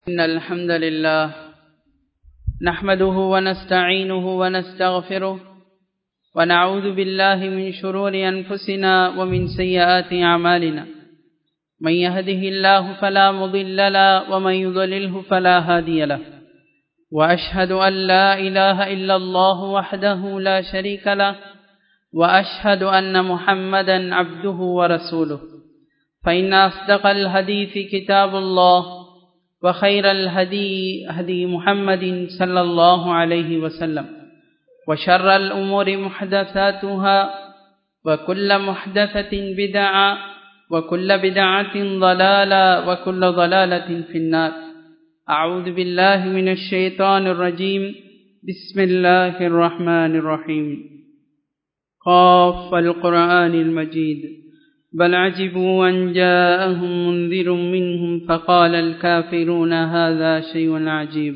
إن الحمد لله نحمده ونستعينه ونستغفره ونعوذ بالله من شرور أنفسنا ومن سيئات أعمالنا من يهده الله فلا مضل له ومن يضلله فلا هادي له وأشهد أن لا إله إلا الله وحده لا شريك له وأشهد أن محمدا عبده ورسوله فإن أصدق الحديث كتاب الله وخير الهدي هدي محمد صلى الله عليه وسلم وشر الأمور محدثاتها وكل محدثة بدعة وكل بدعة ضلالة وكل ضلالة في النار أعوذ بالله من الشيطان الرجيم بسم الله الرحمن الرحيم قاف القرآن المجيد بل عجبوا أن جاءهم منذر منهم فقال الكافرون هذا شيء عجيب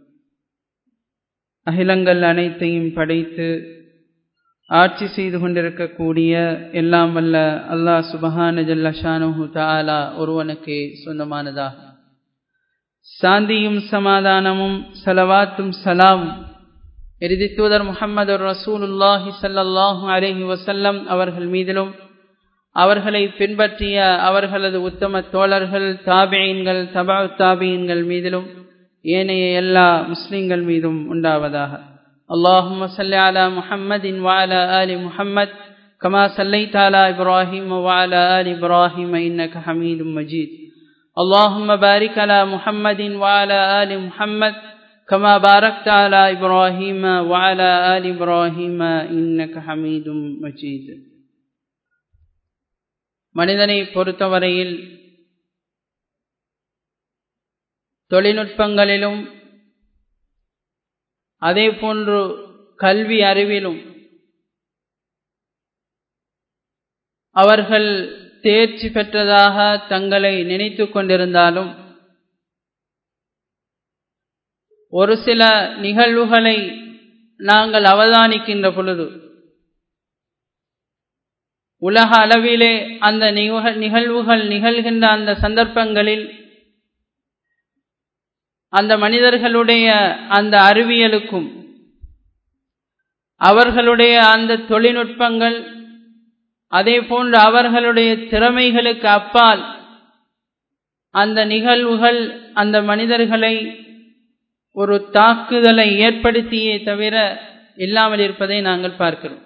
அகிலங்கள் அனைத்தையும் படைத்து ஆட்சி செய்து கொண்டிருக்கக்கூடிய எல்லாம் வல்ல அல்லாஹ் சுபஹான ஜல்லஷானு தாலா ஒருவனுக்கு சொந்தமானதாகும் சாந்தியும் சமாதானமும் சலவாத்தும் சலாமும் எரிதி தூதர் முகமது ரசூலுல்லாஹி சல்லாஹூ அலஹி வசல்லம் அவர்கள் மீதிலும் அவர்களை பின்பற்றிய அவர்களது உத்தம தோழர்கள் தாபியன்கள் தபா தாபியன்கள் மீதிலும் ஏனைய எல்லா முஸ்லிம்கள் மீதும் உண்டாவதாக اللهم صل على محمد وعلى آل محمد كما صليت على إبراهيم وعلى آل إبراهيم إنك حميد مجيد اللهم بارك على محمد وعلى آل محمد كما باركت على إبراهيم وعلى آل إبراهيم إنك حميد مجيد மனிதனை பொறுத்தவரையில் தொழில்நுட்பங்களிலும் அதே போன்று கல்வி அறிவிலும் அவர்கள் தேர்ச்சி பெற்றதாக தங்களை நினைத்து கொண்டிருந்தாலும் ஒரு சில நிகழ்வுகளை நாங்கள் அவதானிக்கின்ற பொழுது உலக அளவிலே அந்த நிகழ்வுகள் நிகழ்கின்ற அந்த சந்தர்ப்பங்களில் அந்த மனிதர்களுடைய அந்த அறிவியலுக்கும் அவர்களுடைய அந்த தொழில்நுட்பங்கள் அதே போன்று அவர்களுடைய திறமைகளுக்கு அப்பால் அந்த நிகழ்வுகள் அந்த மனிதர்களை ஒரு தாக்குதலை ஏற்படுத்தியே தவிர இல்லாமல் இருப்பதை நாங்கள் பார்க்கிறோம்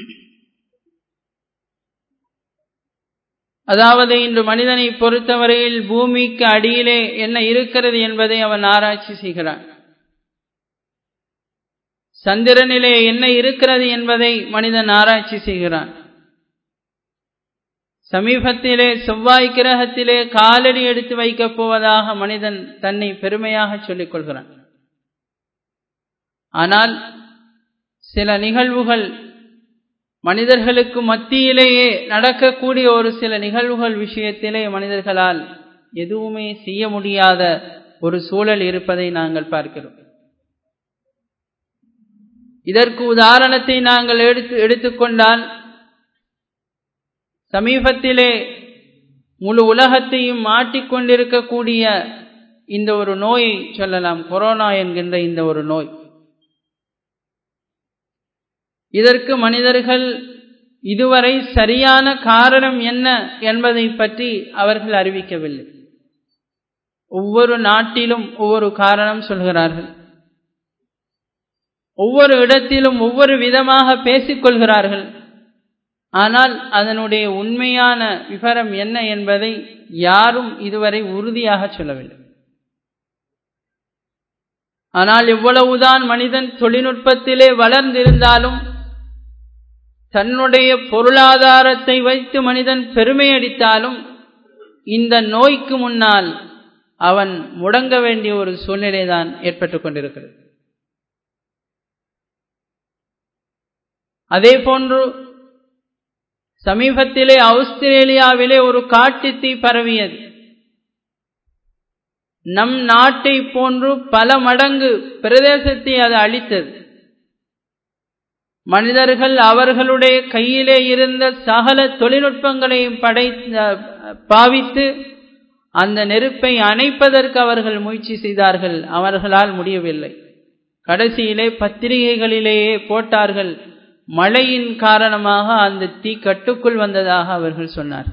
அதாவது இன்று மனிதனை பொறுத்தவரையில் பூமிக்கு அடியிலே என்ன இருக்கிறது என்பதை அவன் ஆராய்ச்சி செய்கிறான் சந்திரனிலே என்ன இருக்கிறது என்பதை மனிதன் ஆராய்ச்சி செய்கிறான் சமீபத்திலே செவ்வாய் கிரகத்திலே காலடி எடுத்து வைக்கப் போவதாக மனிதன் தன்னை பெருமையாக சொல்லிக் கொள்கிறான் ஆனால் சில நிகழ்வுகள் மனிதர்களுக்கு மத்தியிலேயே நடக்கக்கூடிய ஒரு சில நிகழ்வுகள் விஷயத்திலே மனிதர்களால் எதுவுமே செய்ய முடியாத ஒரு சூழல் இருப்பதை நாங்கள் பார்க்கிறோம் இதற்கு உதாரணத்தை நாங்கள் எடுத்து எடுத்துக்கொண்டால் சமீபத்திலே முழு உலகத்தையும் மாட்டிக்கொண்டிருக்கக்கூடிய இந்த ஒரு நோயை சொல்லலாம் கொரோனா என்கின்ற இந்த ஒரு நோய் இதற்கு மனிதர்கள் இதுவரை சரியான காரணம் என்ன என்பதை பற்றி அவர்கள் அறிவிக்கவில்லை ஒவ்வொரு நாட்டிலும் ஒவ்வொரு காரணம் சொல்கிறார்கள் ஒவ்வொரு இடத்திலும் ஒவ்வொரு விதமாக பேசிக்கொள்கிறார்கள் ஆனால் அதனுடைய உண்மையான விவரம் என்ன என்பதை யாரும் இதுவரை உறுதியாக சொல்லவில்லை ஆனால் எவ்வளவுதான் மனிதன் தொழில்நுட்பத்திலே வளர்ந்திருந்தாலும் தன்னுடைய பொருளாதாரத்தை வைத்து மனிதன் பெருமையடித்தாலும் இந்த நோய்க்கு முன்னால் அவன் முடங்க வேண்டிய ஒரு சூழ்நிலை தான் ஏற்பட்டுக் கொண்டிருக்கிறது அதே போன்று சமீபத்திலே ஆஸ்திரேலியாவிலே ஒரு காட்டுத்தீ பரவியது நம் நாட்டை போன்று பல மடங்கு பிரதேசத்தை அது அளித்தது மனிதர்கள் அவர்களுடைய கையிலே இருந்த சகல தொழில்நுட்பங்களையும் படை பாவித்து அந்த நெருப்பை அணைப்பதற்கு அவர்கள் முயற்சி செய்தார்கள் அவர்களால் முடியவில்லை கடைசியிலே பத்திரிகைகளிலேயே போட்டார்கள் மழையின் காரணமாக அந்த தீ கட்டுக்குள் வந்ததாக அவர்கள் சொன்னார்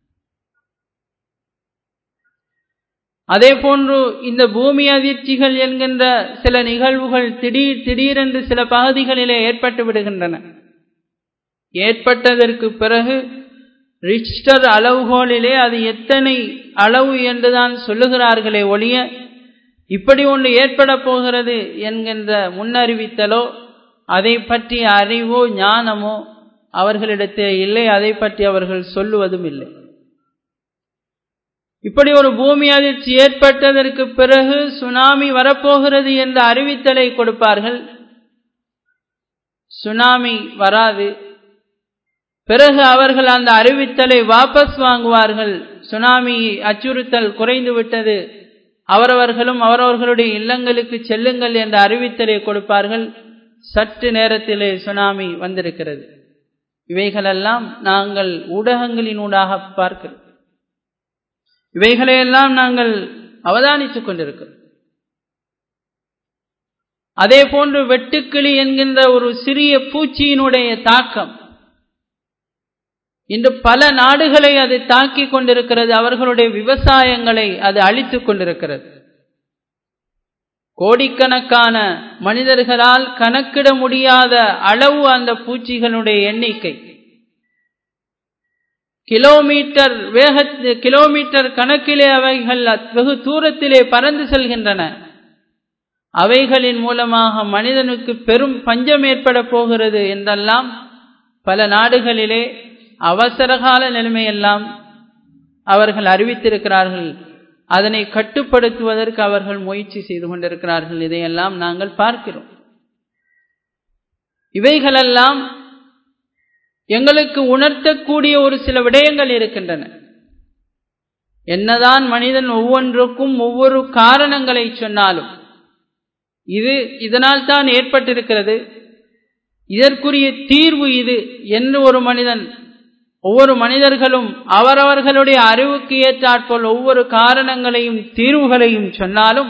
அதே போன்று இந்த பூமி அதிர்ச்சிகள் என்கின்ற சில நிகழ்வுகள் திடீர் திடீரென்று சில பகுதிகளிலே ஏற்பட்டு விடுகின்றன ஏற்பட்டதற்கு பிறகு ரிச்டர் அளவுகோலிலே அது எத்தனை அளவு என்றுதான் சொல்லுகிறார்களே ஒழிய இப்படி ஒன்று ஏற்பட போகிறது என்கின்ற முன்னறிவித்தலோ அதை பற்றிய அறிவோ ஞானமோ அவர்களிடத்தே இல்லை அதை பற்றி அவர்கள் சொல்லுவதும் இல்லை இப்படி ஒரு பூமி அதிர்ச்சி ஏற்பட்டதற்கு பிறகு சுனாமி வரப்போகிறது என்ற அறிவித்தலை கொடுப்பார்கள் சுனாமி வராது பிறகு அவர்கள் அந்த அறிவித்தலை வாபஸ் வாங்குவார்கள் சுனாமி அச்சுறுத்தல் குறைந்து விட்டது அவரவர்களும் அவரவர்களுடைய இல்லங்களுக்கு செல்லுங்கள் என்ற அறிவித்தலை கொடுப்பார்கள் சற்று நேரத்திலே சுனாமி வந்திருக்கிறது இவைகளெல்லாம் நாங்கள் ஊடகங்களினூடாக பார்க்கிறோம் இவைகளையெல்லாம் நாங்கள் அவதானித்துக் கொண்டிருக்கிறோம் அதே போன்று வெட்டுக்கிளி என்கின்ற ஒரு சிறிய பூச்சியினுடைய தாக்கம் இன்று பல நாடுகளை அது தாக்கிக் கொண்டிருக்கிறது அவர்களுடைய விவசாயங்களை அது அழித்துக் கொண்டிருக்கிறது கோடிக்கணக்கான மனிதர்களால் கணக்கிட முடியாத அளவு அந்த பூச்சிகளுடைய எண்ணிக்கை கிலோமீட்டர் வேக கிலோமீட்டர் கணக்கிலே அவைகள் வெகு தூரத்திலே பறந்து செல்கின்றன அவைகளின் மூலமாக மனிதனுக்கு பெரும் பஞ்சம் ஏற்பட போகிறது என்றெல்லாம் பல நாடுகளிலே அவசரகால நிலைமையெல்லாம் அவர்கள் அறிவித்திருக்கிறார்கள் அதனை கட்டுப்படுத்துவதற்கு அவர்கள் முயற்சி செய்து கொண்டிருக்கிறார்கள் இதையெல்லாம் நாங்கள் பார்க்கிறோம் இவைகளெல்லாம் எங்களுக்கு உணர்த்தக்கூடிய ஒரு சில விடயங்கள் இருக்கின்றன என்னதான் மனிதன் ஒவ்வொன்றுக்கும் ஒவ்வொரு காரணங்களை சொன்னாலும் இது இதனால் தான் ஏற்பட்டிருக்கிறது இதற்குரிய தீர்வு இது என்று ஒரு மனிதன் ஒவ்வொரு மனிதர்களும் அவரவர்களுடைய அறிவுக்கு ஏற்றாற்போல் ஒவ்வொரு காரணங்களையும் தீர்வுகளையும் சொன்னாலும்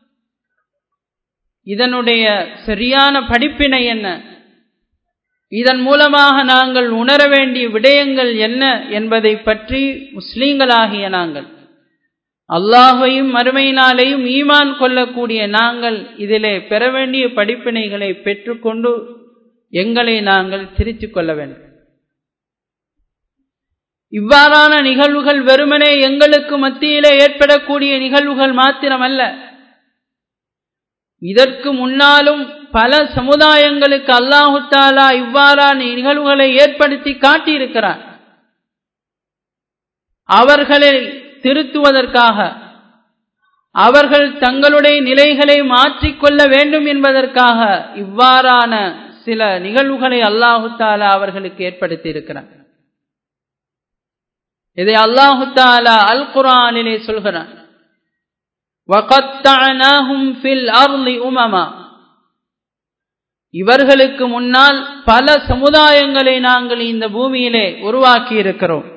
இதனுடைய சரியான படிப்பினை என்ன இதன் மூலமாக நாங்கள் உணர வேண்டிய விடயங்கள் என்ன என்பதை பற்றி முஸ்லீம்களாகிய நாங்கள் அல்லாஹையும் மறுமையினாலேயும் ஈமான் கொள்ளக்கூடிய நாங்கள் இதிலே பெற வேண்டிய படிப்பினைகளை பெற்றுக்கொண்டு எங்களை நாங்கள் திருத்திக் கொள்ள வேண்டும் இவ்வாறான நிகழ்வுகள் வெறுமனே எங்களுக்கு மத்தியிலே ஏற்படக்கூடிய நிகழ்வுகள் மாத்திரமல்ல இதற்கு முன்னாலும் பல சமுதாயங்களுக்கு அல்லாஹு தாலா இவ்வாறான நிகழ்வுகளை ஏற்படுத்தி காட்டியிருக்கிறார் அவர்களை திருத்துவதற்காக அவர்கள் தங்களுடைய நிலைகளை மாற்றிக்கொள்ள வேண்டும் என்பதற்காக இவ்வாறான சில நிகழ்வுகளை அல்லாஹு தாலா அவர்களுக்கு ஏற்படுத்தி இருக்கிறார் இதை அல்லாஹு தாலா அல் குரானிலே சொல்கிறான் இவர்களுக்கு முன்னால் பல சமுதாயங்களை நாங்கள் இந்த பூமியிலே உருவாக்கி இருக்கிறோம்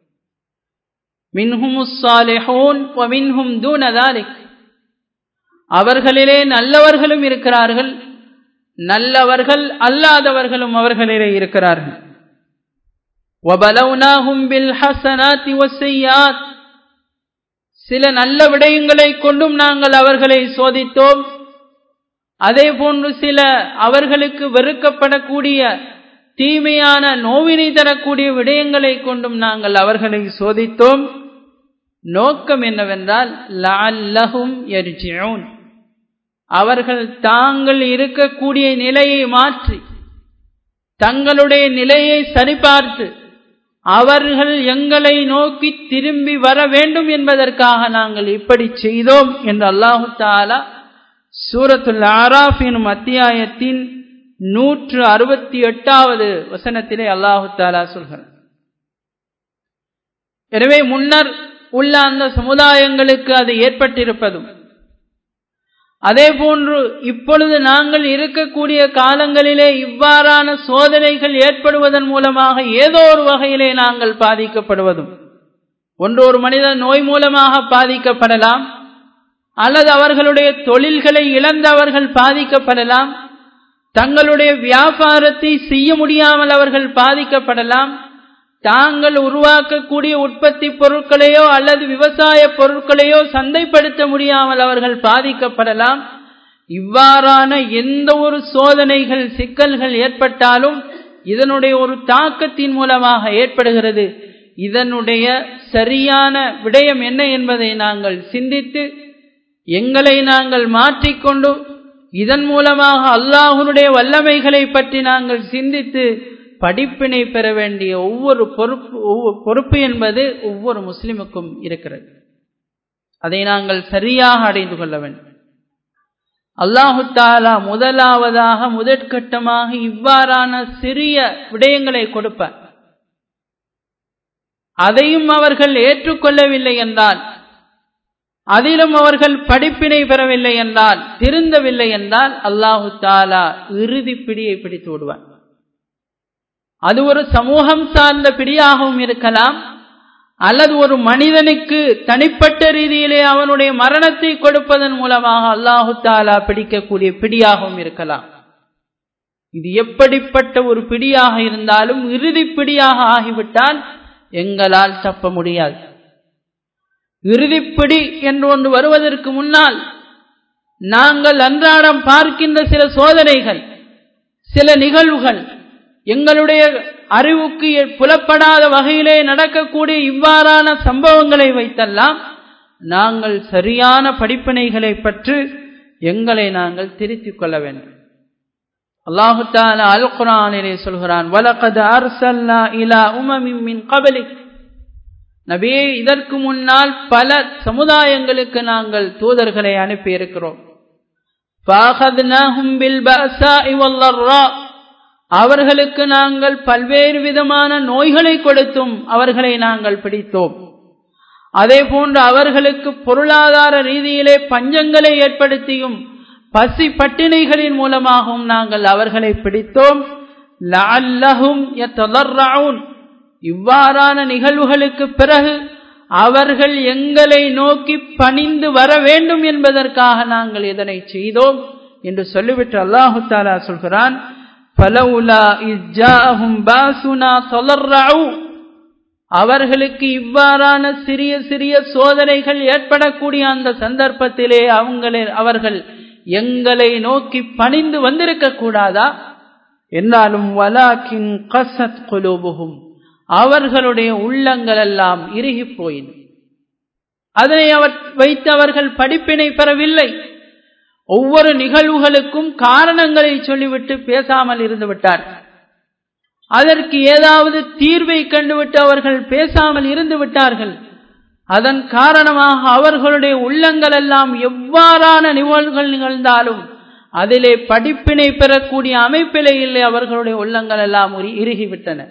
அவர்களிலே நல்லவர்களும் இருக்கிறார்கள் நல்லவர்கள் அல்லாதவர்களும் அவர்களிலே இருக்கிறார்கள் وَبَلَوْنَاهُمْ بِالْحَسَنَاتِ وَالسَّيِّئَاتِ சில நல்ல விடயங்களை கொண்டும் நாங்கள் அவர்களை சோதித்தோம் அதே போன்று சில அவர்களுக்கு வெறுக்கப்படக்கூடிய தீமையான நோவினை தரக்கூடிய விடயங்களை கொண்டும் நாங்கள் அவர்களை சோதித்தோம் நோக்கம் என்னவென்றால் லஅல்லஹும் யர்ஜிஊன் அவர்கள் தாங்கள் இருக்கக்கூடிய நிலையை மாற்றி தங்களுடைய நிலையை சரிபார்த்து அவர்கள் எங்களை நோக்கி திரும்பி வர வேண்டும் என்பதற்காக நாங்கள் இப்படி செய்தோம் என்று அல்லாஹு தாலா சூரத்துல் ஆராஃப் எனும் அத்தியாயத்தின் நூற்று அறுபத்தி எட்டாவது வசனத்திலே அல்லாஹு தாலா சொல்கிறார் எனவே முன்னர் உள்ள அந்த சமுதாயங்களுக்கு அது ஏற்பட்டிருப்பதும் அதே போன்று இப்பொழுது நாங்கள் இருக்கக்கூடிய காலங்களிலே இவ்வாறான சோதனைகள் ஏற்படுவதன் மூலமாக ஏதோ ஒரு வகையிலே நாங்கள் பாதிக்கப்படுவதும் ஒன்று ஒரு மனிதன் நோய் மூலமாக பாதிக்கப்படலாம் அல்லது அவர்களுடைய தொழில்களை இழந்து அவர்கள் பாதிக்கப்படலாம் தங்களுடைய வியாபாரத்தை செய்ய முடியாமல் அவர்கள் பாதிக்கப்படலாம் தாங்கள் உருவாக்கக்கூடிய உற்பத்தி பொருட்களையோ அல்லது விவசாய பொருட்களையோ சந்தைப்படுத்த முடியாமல் அவர்கள் பாதிக்கப்படலாம் இவ்வாறான எந்த ஒரு சோதனைகள் சிக்கல்கள் ஏற்பட்டாலும் இதனுடைய ஒரு தாக்கத்தின் மூலமாக ஏற்படுகிறது இதனுடைய சரியான விடயம் என்ன என்பதை நாங்கள் சிந்தித்து எங்களை நாங்கள் மாற்றிக்கொண்டு இதன் மூலமாக அல்லாஹனுடைய வல்லமைகளை பற்றி நாங்கள் சிந்தித்து படிப்பினை பெற வேண்டிய ஒவ்வொரு பொறுப்பு பொறுப்பு என்பது ஒவ்வொரு முஸ்லிமுக்கும் இருக்கிறது அதை நாங்கள் சரியாக அடைந்து கொள்ள வேண்டும் அல்லாஹு தாலா முதலாவதாக முதற்கட்டமாக இவ்வாறான சிறிய விடயங்களை கொடுப்பார் அதையும் அவர்கள் ஏற்றுக்கொள்ளவில்லை என்றால் அதிலும் அவர்கள் படிப்பினை பெறவில்லை என்றால் திருந்தவில்லை என்றால் அல்லாஹு தாலா இறுதி பிடியை பிடித்து விடுவார் அது ஒரு சமூகம் சார்ந்த பிடியாகவும் இருக்கலாம் அல்லது ஒரு மனிதனுக்கு தனிப்பட்ட ரீதியிலே அவனுடைய மரணத்தை கொடுப்பதன் மூலமாக அல்லாஹு தாலா பிடிக்கக்கூடிய பிடியாகவும் இருக்கலாம் இது எப்படிப்பட்ட ஒரு பிடியாக இருந்தாலும் இறுதி பிடியாக ஆகிவிட்டால் எங்களால் தப்ப முடியாது இறுதிப்பிடி என்று ஒன்று வருவதற்கு முன்னால் நாங்கள் அன்றாடம் பார்க்கின்ற சில சோதனைகள் சில நிகழ்வுகள் எங்களுடைய அறிவுக்கு புலப்படாத வகையிலே நடக்கக்கூடிய இவ்வாறான சம்பவங்களை வைத்தெல்லாம் நாங்கள் சரியான படிப்பினைகளை பற்றி எங்களை நாங்கள் திருத்திக் கொள்ள வேண்டும் அல்லாஹு தாலா அல் குரானிலே சொல்கிறான் வலகது அர்சல்லா இலா உமமின் மின் கபலிக் நபியே இதற்கு முன்னால் பல சமுதாயங்களுக்கு நாங்கள் தூதர்களை அனுப்பி இருக்கிறோம் அவர்களுக்கு நாங்கள் பல்வேறு விதமான நோய்களை கொடுத்தும் அவர்களை நாங்கள் பிடித்தோம் அதே போன்று அவர்களுக்கு பொருளாதார ரீதியிலே பஞ்சங்களை ஏற்படுத்தியும் பசி பட்டினிகளின் மூலமாகவும் நாங்கள் அவர்களை பிடித்தோம் இவ்வாறான நிகழ்வுகளுக்கு பிறகு அவர்கள் எங்களை நோக்கி பணிந்து வர வேண்டும் என்பதற்காக நாங்கள் இதனை செய்தோம் என்று சொல்லிவிட்டு அல்லாஹு தாலா சொல்கிறான் அவர்களுக்கு இவ்வாறான சிறிய சிறிய சோதனைகள் ஏற்படக்கூடிய அந்த சந்தர்ப்பத்திலே அவங்களே அவர்கள் எங்களை நோக்கி பணிந்து வந்திருக்க கூடாதா என்றாலும் வலாக்கின் கசத் குலூபுகும் அவர்களுடைய உள்ளங்கள் எல்லாம் இறுகி போயின அதனை அவர் வைத்து அவர்கள் படிப்பினை பெறவில்லை ஒவ்வொரு நிகழ்வுகளுக்கும் காரணங்களை சொல்லிவிட்டு பேசாமல் இருந்து விட்டார் அதற்கு ஏதாவது தீர்வை கண்டுவிட்டு அவர்கள் பேசாமல் இருந்து விட்டார்கள் அதன் காரணமாக அவர்களுடைய உள்ளங்கள் எல்லாம் எவ்வாறான நிகழ்வுகள் நிகழ்ந்தாலும் அதிலே படிப்பினை பெறக்கூடிய அமைப்பிலே இல்லை அவர்களுடைய உள்ளங்கள் எல்லாம் இறுகிவிட்டன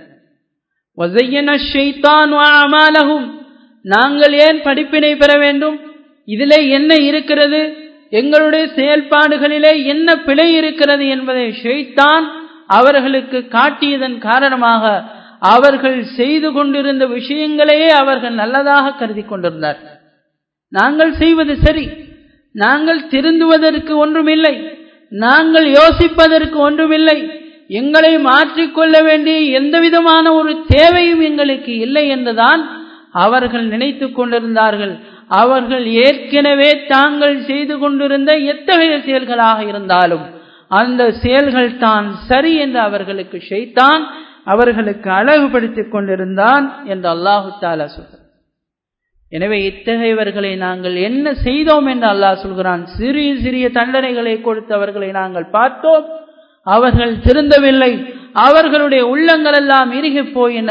நாங்கள் ஏன் படிப்பினை பெற வேண்டும் இதிலே என்ன இருக்கிறது எங்களுடைய செயல்பாடுகளிலே என்ன பிழை இருக்கிறது என்பதை ஷெய்தான் அவர்களுக்கு காட்டியதன் காரணமாக அவர்கள் செய்து கொண்டிருந்த விஷயங்களையே அவர்கள் நல்லதாக கருதி கொண்டிருந்தார் நாங்கள் செய்வது சரி நாங்கள் திருந்துவதற்கு ஒன்றுமில்லை நாங்கள் யோசிப்பதற்கு ஒன்றுமில்லை எங்களை மாற்றிக்கொள்ள வேண்டிய எந்த விதமான ஒரு தேவையும் எங்களுக்கு இல்லை என்றுதான் அவர்கள் நினைத்து கொண்டிருந்தார்கள் அவர்கள் ஏற்கனவே தாங்கள் செய்து கொண்டிருந்த எத்தகைய செயல்களாக இருந்தாலும் அந்த செயல்கள் தான் சரி என்று அவர்களுக்கு ஷைத்தான் அவர்களுக்கு அழகுபடுத்திக் கொண்டிருந்தான் என்று அல்லாஹு தாலா சொல்கிறார் எனவே இத்தகையவர்களை நாங்கள் என்ன செய்தோம் என்று அல்லாஹ் சொல்கிறான் சிறிய சிறிய தண்டனைகளை கொடுத்து அவர்களை நாங்கள் பார்த்தோம் அவர்கள் திருந்தவில்லை அவர்களுடைய உள்ளங்கள் எல்லாம் இறுகி போயின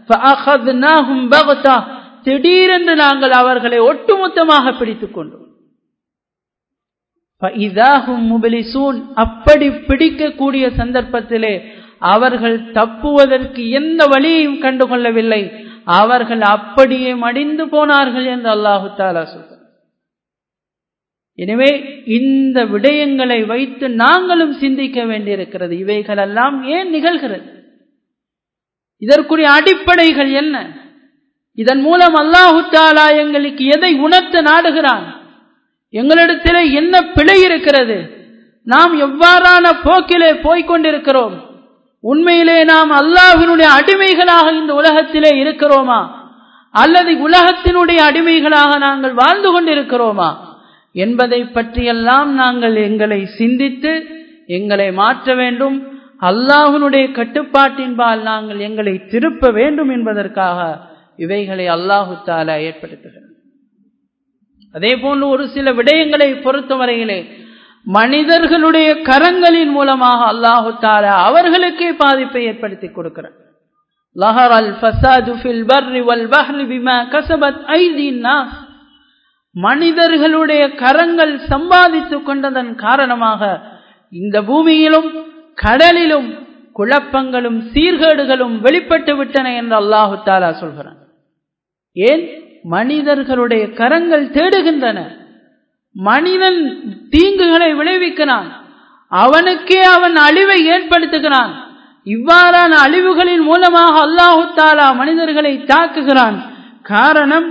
திடீரென்று நாங்கள் அவர்களை ஒட்டுமொத்தமாக பிடித்துக் கொண்டோம் அப்படி பிடிக்கக்கூடிய சந்தர்ப்பத்திலே அவர்கள் தப்புவதற்கு எந்த வழியையும் கண்டுகொள்ளவில்லை அவர்கள் அப்படியே மடிந்து போனார்கள் என்று அல்லாஹு தாலா சொல்றார் எனவே இந்த விடயங்களை வைத்து நாங்களும் சிந்திக்க வேண்டியிருக்கிறது இவைகளெல்லாம் ஏன் நிகழ்கிறது இதற்குரிய அடிப்படைகள் என்ன இதன் மூலம் அல்லாஹு தாலா எங்களுக்கு எதை உணர்த்த நாடுகிறான் எங்களிடத்திலே என்ன பிழை இருக்கிறது நாம் எவ்வாறான போக்கிலே போய்கொண்டிருக்கிறோம் உண்மையிலே நாம் அல்லாஹினுடைய அடிமைகளாக இந்த உலகத்திலே இருக்கிறோமா அல்லது உலகத்தினுடைய அடிமைகளாக நாங்கள் வாழ்ந்து கொண்டிருக்கிறோமா என்பதை பற்றியெல்லாம் நாங்கள் எங்களை சிந்தித்து எங்களை மாற்ற வேண்டும் அல்லாஹனுடைய கட்டுப்பாட்டின்பால் நாங்கள் எங்களை திருப்ப வேண்டும் என்பதற்காக இவைகளை அல்லாஹு தாலா ஏற்படுத்துகிறார் அதே போன்று ஒரு சில விடயங்களை பொறுத்தவரையிலே மனிதர்களுடைய கரங்களின் மூலமாக அல்லாஹு தாலா அவர்களுக்கே பாதிப்பை ஏற்படுத்தி கொடுக்கிறார் லஹர் அல் ஃபசாது ஃபில் பர்ரி வல் பஹ்ரி பிமா கசபத் ஐதீன் நாஸ் மனிதர்களுடைய கரங்கள் சம்பாதித்துக் கொண்டதன் காரணமாக இந்த பூமியிலும் கடலிலும் குழப்பங்களும் சீர்கேடுகளும் வெளிப்பட்டு விட்டன என்று அல்லாஹு தாலா சொல்கிறான் ஏன் மனிதர்களுடைய கரங்கள் தேடுகின்றன மனிதன் தீங்குகளை விளைவிக்கிறான் அவனுக்கே அவன் அழிவை ஏற்படுத்துகிறான் இவ்வாறான அழிவுகளின் மூலமாக அல்லாஹு தாலா மனிதர்களை தாக்குகிறான் காரணம்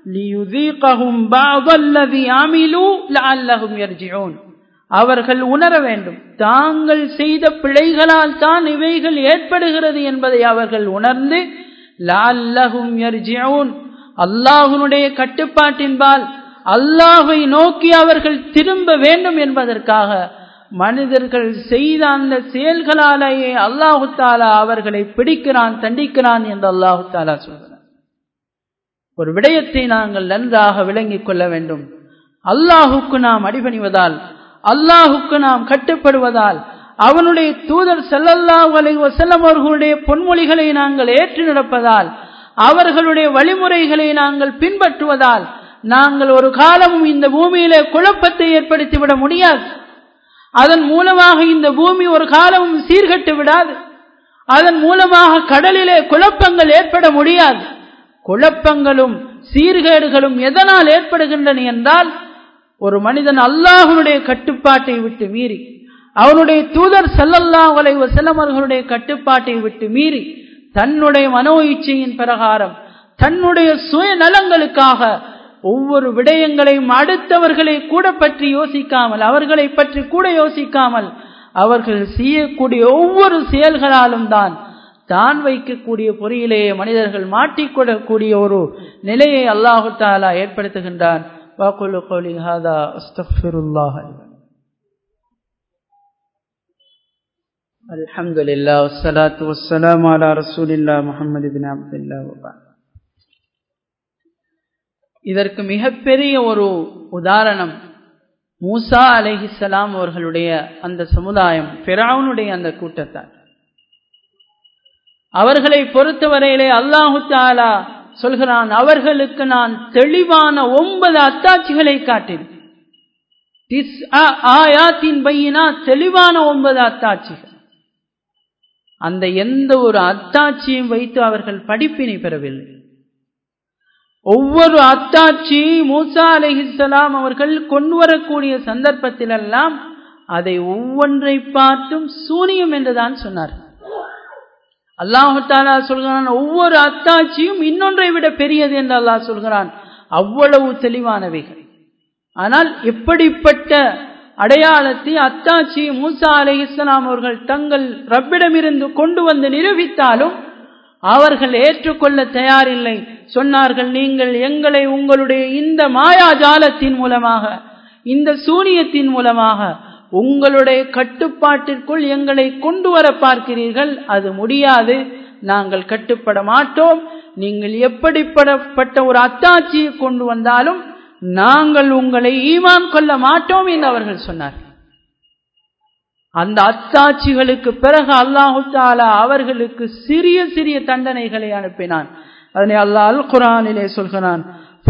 அவர்கள் உணர வேண்டும் தாங்கள் செய்த பிழைகளால் தான் இவைகள் ஏற்படுகிறது என்பதை அவர்கள் உணர்ந்து லால்லகும் அல்லாஹுனுடைய கட்டுப்பாட்டின்பால் அல்லாஹை நோக்கி அவர்கள் திரும்ப வேண்டும் என்பதற்காக மனிதர்கள் செய்த அந்த செயல்களாலேயே அல்லாஹு தாலா அவர்களை பிடிக்கிறான் தண்டிக்கிறான் என்று அல்லாஹு தாலா சொல்கிறார் ஒரு விடயத்தை நாங்கள் நன்றாக விளங்கிக் கொள்ள வேண்டும் அல்லாஹுக்கு நாம் அடிபணிவதால் அல்லாஹுக்கு நாம் கட்டுப்படுவதால் அவனுடைய தூதர் செல்லல்லாஹ் அலை வசல்லம் அவர்களுடைய பொன்மொழிகளை நாங்கள் ஏற்று நடப்பதால் அவர்களுடைய வழிமுறைகளை நாங்கள் பின்பற்றுவதால் நாங்கள் ஒரு காலமும் இந்த பூமியிலே குழப்பத்தை ஏற்படுத்திவிட முடியாது அதன் மூலமாக இந்த பூமி ஒரு காலமும் சீர்கட்டு விடாது அதன் மூலமாக கடலிலே குழப்பங்கள் ஏற்பட முடியாது குழப்பங்களும் சீர்கேடுகளும் எதனால் ஏற்படுகின்றன என்றால் ஒரு மனிதன் அல்லாஹனுடைய கட்டுப்பாட்டை விட்டு மீறி அவனுடைய தூதர் செல்லல்லாஹ் அலை செல்லமர்களுடைய கட்டுப்பாட்டை விட்டு மீறி தன்னுடைய மனோ இச்சையின் பிரகாரம் தன்னுடைய சுயநலங்களுக்காக ஒவ்வொரு விடயங்களையும் அடுத்தவர்களை கூட பற்றி யோசிக்காமல் அவர்களை பற்றி கூட யோசிக்காமல் அவர்கள் செய்யக்கூடிய ஒவ்வொரு செயல்களாலும் தான் தான் வைக்கக்கூடிய பொறியிலேயே மனிதர்கள் மாட்டிக்கொள்ளக்கூடிய ஒரு நிலையை அல்லாஹு தாலா ஏற்படுத்துகின்றான் வாக்குலு கோலி ஹாதா அஸ்தஃபிருல்லாஹ் الحمد لله والصلاة والسلام على رسول الله محمد بن عبد الله وبعد இதற்கு மிகப்பெரிய ஒரு உதாரணம் மூசா அலைஹிஸ்ஸலாம் அவர்களுடைய அந்த சமுதாயம் பிராவுனுடைய அந்த கூட்டத்தார் அவர்களை பொறுத்தவரையிலே அல்லாஹு தாலா சொல்கிறான் அவர்களுக்கு நான் தெளிவான ஒன்பது அத்தாட்சிகளை காட்டினேன் ஆயாத்தின் பையினா தெளிவான ஒன்பது அத்தாட்சிகள் அந்த எந்த ஒரு அத்தாட்சியும் வைத்து அவர்கள் படிப்பினை பெறவில்லை ஒவ்வொரு அத்தாட்சி மூசா அலிஹிஸ்லாம் அவர்கள் கொண்டு வரக்கூடிய சந்தர்ப்பத்திலெல்லாம் அதை ஒவ்வொன்றை பார்த்தும் சூனியம் என்றுதான் சொன்னார் அல்லாஹு தாலா சொல்கிறான் ஒவ்வொரு அத்தாட்சியும் இன்னொன்றை விட பெரியது என்று அல்லாஹ் சொல்கிறான் அவ்வளவு தெளிவானவைகள் ஆனால் எப்படிப்பட்ட அடையாளத்தை அத்தாச்சி மூசா அலை இஸ்லாம் அவர்கள் தங்கள் ரப்பிடமிருந்து கொண்டு வந்து நிரூபித்தாலும் அவர்கள் ஏற்றுக்கொள்ள தயாரில்லை சொன்னார்கள் நீங்கள் எங்களை உங்களுடைய இந்த மாயாஜாலத்தின் மூலமாக இந்த சூனியத்தின் மூலமாக உங்களுடைய கட்டுப்பாட்டிற்குள் எங்களை கொண்டு வர பார்க்கிறீர்கள் அது முடியாது நாங்கள் கட்டுப்பட மாட்டோம் நீங்கள் எப்படிப்படப்பட்ட ஒரு அத்தாட்சியை கொண்டு வந்தாலும் நாங்கள் உங்களை ஈமான் கொள்ள மாட்டோம் என்று அவர்கள் சொன்னார்கள் அந்த அத்தாட்சிகளுக்கு பிறகு அல்லாஹு தாலா அவர்களுக்கு சிறிய சிறிய தண்டனைகளை அனுப்பினான் அதனை அல்லாஹ் அல் குரானிலே சொல்கிறான்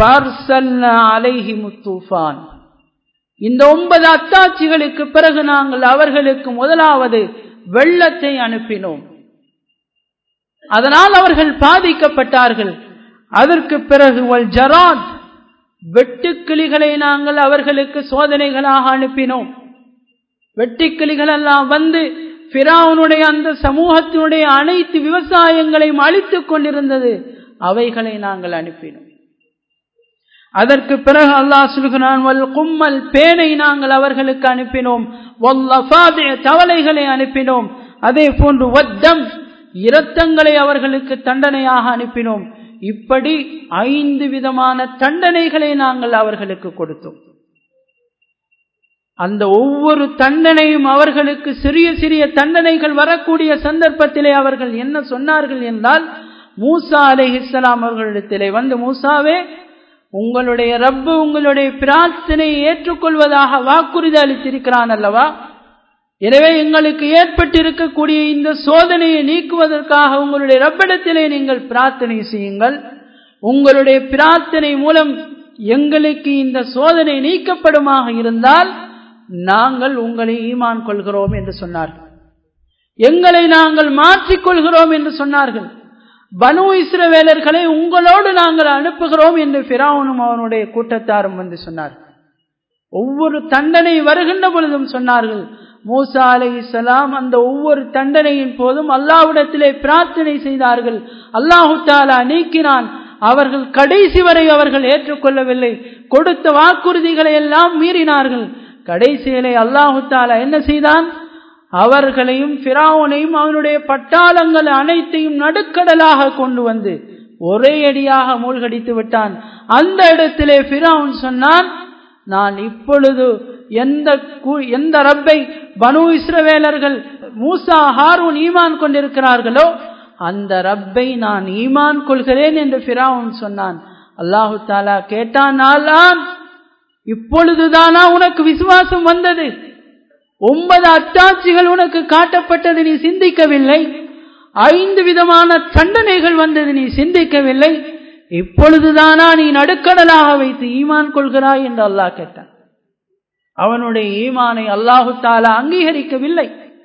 இந்த ஒன்பது அத்தாட்சிகளுக்கு பிறகு நாங்கள் அவர்களுக்கு முதலாவது வெள்ளத்தை அனுப்பினோம் அதனால் அவர்கள் பாதிக்கப்பட்டார்கள் அதற்கு பிறகு ஜராத் வெட்டுக்கிளிகளை நாங்கள் அவர்களுக்கு சோதனைகளாக அனுப்பினோம் வெட்டுக்கிளிகள் எல்லாம் வந்து பிராவுனுடைய அந்த சமூகத்தினுடைய அனைத்து விவசாயங்களையும் அழித்துக் கொண்டிருந்தது அவைகளை நாங்கள் அனுப்பினோம் அதற்கு பிறகு அல்லாஹ் சொல்கிறான் வல் கும்மல் பேனை நாங்கள் அவர்களுக்கு அனுப்பினோம் தவளைகளை அனுப்பினோம் அதே போன்று வத்தம் இரத்தங்களை அவர்களுக்கு தண்டனையாக அனுப்பினோம் இப்படி ஐந்து விதமான தண்டனைகளை நாங்கள் அவர்களுக்கு கொடுத்தோம் அந்த ஒவ்வொரு தண்டனையும் அவர்களுக்கு சிறிய சிறிய தண்டனைகள் வரக்கூடிய சந்தர்ப்பத்திலே அவர்கள் என்ன சொன்னார்கள் என்றால் மூசா அலை இஸ்லாம் அவர்களிடத்திலே வந்து மூசாவே உங்களுடைய ரப்பு உங்களுடைய பிரார்த்தனையை ஏற்றுக்கொள்வதாக வாக்குறுதி அளித்திருக்கிறான் அல்லவா எனவே எங்களுக்கு ஏற்பட்டிருக்கக்கூடிய இந்த சோதனையை நீக்குவதற்காக உங்களுடைய ரப்பிடத்திலே நீங்கள் பிரார்த்தனை செய்யுங்கள் உங்களுடைய பிரார்த்தனை மூலம் எங்களுக்கு இந்த சோதனை நீக்கப்படுமாக இருந்தால் நாங்கள் உங்களை ஈமான் கொள்கிறோம் என்று சொன்னார்கள் எங்களை நாங்கள் மாற்றிக்கொள்கிறோம் என்று சொன்னார்கள் பனு இஸ்ரவேலர்களை உங்களோடு நாங்கள் அனுப்புகிறோம் என்று பிராவுனும் அவனுடைய கூட்டத்தாரும் வந்து சொன்னார்கள் ஒவ்வொரு தண்டனை வருகின்ற பொழுதும் சொன்னார்கள் மூசா அலை இஸ்லாம் அந்த ஒவ்வொரு தண்டனையின் போதும் அல்லாவிடத்திலே பிரார்த்தனை செய்தார்கள் அல்லாஹு தாலா நீக்கினான் அவர்கள் கடைசி வரை அவர்கள் ஏற்றுக்கொள்ளவில்லை கொடுத்த வாக்குறுதிகளை எல்லாம் மீறினார்கள் கடைசியிலே அல்லாஹு தாலா என்ன செய்தான் அவர்களையும் பிராவுனையும் அவனுடைய பட்டாளங்கள் அனைத்தையும் நடுக்கடலாக கொண்டு வந்து ஒரே அடியாக மூழ்கடித்து விட்டான் அந்த இடத்திலே பிராவுன் சொன்னான் நான் இப்பொழுது எந்த எந்த ரப்பை பனு இஸ்ரவேலர்கள் மூசா ஹாரூன் ஈமான் கொண்டிருக்கிறார்களோ அந்த ரப்பை நான் ஈமான் கொள்கிறேன் என்று பிராவுன் சொன்னான் அல்லாஹு தாலா கேட்டான் இப்பொழுதுதானா உனக்கு விசுவாசம் வந்தது ஒன்பது அத்தாட்சிகள் உனக்கு காட்டப்பட்டது நீ சிந்திக்கவில்லை ஐந்து விதமான தண்டனைகள் வந்தது நீ சிந்திக்கவில்லை இப்பொழுதுதானா நீ நடுக்கடலாக வைத்து ஈமான் கொள்கிறாய் என்று அல்லாஹ் கேட்டான் அவனுடைய ஈமானை அல்லாஹு தாலா அங்கீகரிக்கவில்லை